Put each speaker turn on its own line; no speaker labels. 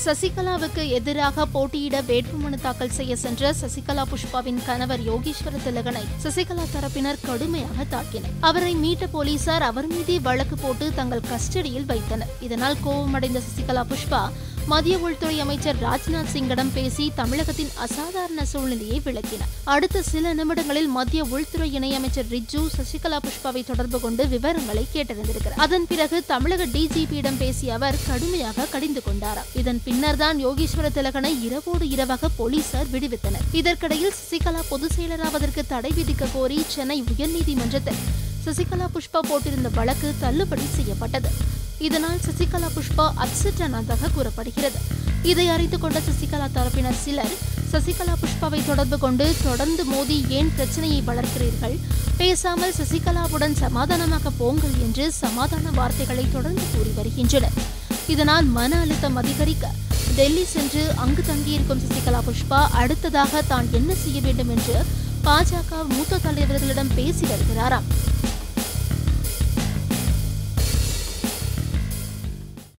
சசிகலாவுக்கு எதிராக போட்டியிட வேட்புமனு தாக்கல் செய்ய சென்ற சசிகலா புஷ்பாவின் கணவர் யோகேஸ்வர திலகனை சசிகலா தரப்பினர் கடுமையாக தாக்கினர் அவரை மீட்ட போலீசார் அவர் மீதே வழக்கு போட்டு தங்கள் கஸ்டடியில் வைத்தனர் இதனால் கோபமடைந்த சசிகலா புஷ்பா மத்திய உள்துறை அமைச்சர் ராஜ்நாத் சிங்கிடம் பேசி தமிழகத்தின் அசாதாரண சூழ்நிலையை விளக்கினார் அடுத்த சில நிமிடங்களில் மத்திய உள்துறை இணையமைச்சர் ரிஜு சசிகலா புஷ்பாவை தொடர்பு கொண்டு விவரங்களை கேட்டறிந்திருக்கிறார் அதன் பிறகு தமிழக டிஜிபியிடம் பேசிய அவர் கடுமையாக கடிந்து கொண்டாராம் இதன் பின்னர்தான் யோகேஸ்வர திலகனை இரவோடு இரவாக போலீசார் விடுவித்தனர் இதற்கிடையில் சசிகலா பொதுச் செயலராவதற்கு தடை விதிக்க கோரி சென்னை உயர்நீதிமன்றத்தில் சசிகலா புஷ்பா போட்டிருந்த வழக்கு தள்ளுபடி செய்யப்பட்டது இதனால் சசிகலா புஷ்பா அப்செட் ஆனதாக கூறப்படுகிறது இதை அறிந்து கொண்ட சசிகலா தரப்பினர் சிலர் சசிகலா புஷ்பாவை தொடர்பு கொண்டு தொடர்ந்து மோதி ஏன் பிரச்சனையை வளர்க்கிறீர்கள் பேசாமல் சசிகலாவுடன் சமாதானமாக போங்கள் என்று சமாதான வார்த்தைகளை தொடர்ந்து கூறி வருகின்றனர் இதனால் மன அழுத்தம் அதிகரிக்க டெல்லி சென்று அங்கு தங்கியிருக்கும் சசிகலா புஷ்பா அடுத்ததாக தான் என்ன செய்ய வேண்டும் என்று பாஜக மூத்த தலைவர்களிடம் பேசி வருகிறாராம்